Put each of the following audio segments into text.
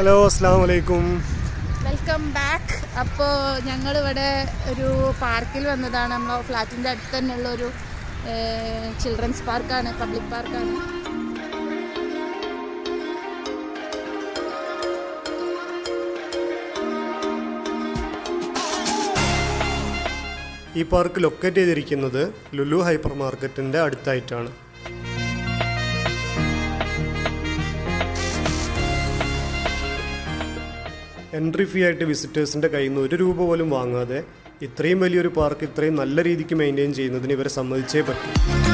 hello അസ്സാം വലൈക്കും welcome back അപ്പോൾ ഞങ്ങളിവിടെ ഒരു പാർക്കിൽ വന്നതാണ് നമ്മളെ ഫ്ലാറ്റിൻ്റെ അടുത്ത് തന്നെയുള്ള ഒരു ചിൽഡ്രൻസ് പാർക്കാണ് പബ്ലിക് പാർക്കാണ് ഈ പാർക്ക് ലൊക്കേറ്റ് ചെയ്തിരിക്കുന്നത് ലുലു ഹൈപ്പർ മാർക്കറ്റിൻ്റെ അടുത്തായിട്ടാണ് എൻട്രി ഫീ ആയിട്ട് വിസിറ്റേഴ്സിൻ്റെ കയ്യിൽ നിന്ന് ഒരു രൂപ പോലും വാങ്ങാതെ ഇത്രയും വലിയൊരു പാർക്ക് ഇത്രയും നല്ല രീതിക്ക് മെയിൻറ്റെയിൻ ചെയ്യുന്നതിന് ഇവരെ സമ്മതിച്ചേ പറ്റൂ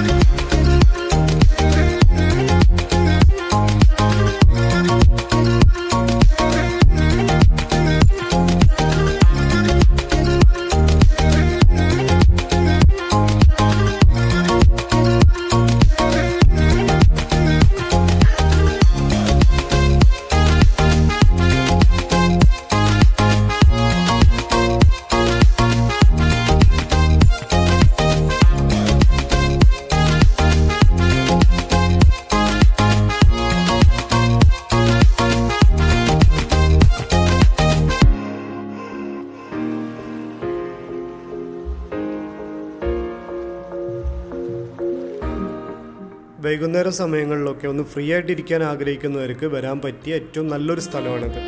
വൈകുന്നേരം സമയങ്ങളിലൊക്കെ ഒന്ന് ഫ്രീ ആയിട്ട് ഇരിക്കാൻ ആഗ്രഹിക്കുന്നവർക്ക് വരാൻ പറ്റിയ ഏറ്റവും നല്ലൊരു സ്ഥലമാണിത്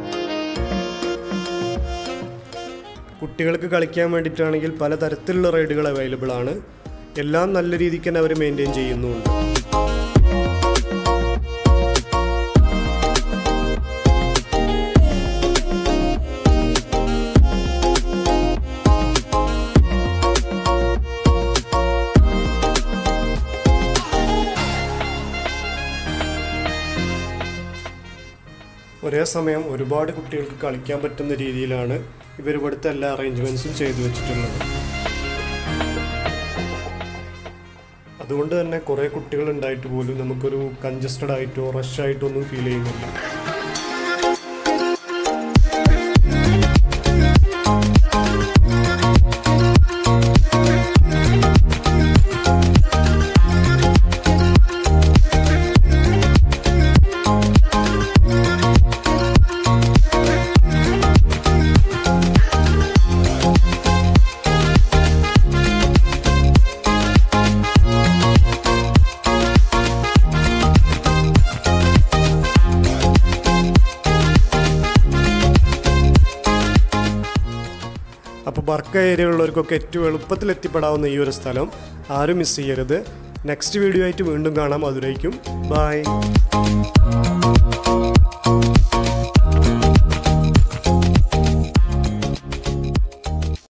കുട്ടികൾക്ക് കളിക്കാൻ വേണ്ടിയിട്ടാണെങ്കിൽ പലതരത്തിലുള്ള റൈഡുകൾ അവൈലബിൾ ആണ് എല്ലാം നല്ല രീതിക്ക് തന്നെ അവർ മെയിൻറ്റെയിൻ ചെയ്യുന്നുമുണ്ട് ഒരേ സമയം ഒരുപാട് കുട്ടികൾക്ക് കളിക്കാൻ പറ്റുന്ന രീതിയിലാണ് ഇവർ ഇവിടുത്തെ എല്ലാ അറേഞ്ച്മെൻറ്റ്സും ചെയ്തു വെച്ചിട്ടുള്ളത് അതുകൊണ്ട് തന്നെ കുറേ കുട്ടികൾ ഉണ്ടായിട്ട് പോലും നമുക്കൊരു കൺജസ്റ്റഡ് ആയിട്ടോ റഷ് ആയിട്ടോ ഒന്നും ഫീൽ ചെയ്യുന്നില്ല അപ്പോൾ ബർക്ക ഏരിയയിലുള്ളവർക്കൊക്കെ ഏറ്റവും എളുപ്പത്തിൽ എത്തിപ്പെടാവുന്ന ഈ ഒരു സ്ഥലം ആരും മിസ് ചെയ്യരുത് നെക്സ്റ്റ് വീഡിയോ ആയിട്ട് വീണ്ടും കാണാം അതുവരേക്കും ബൈ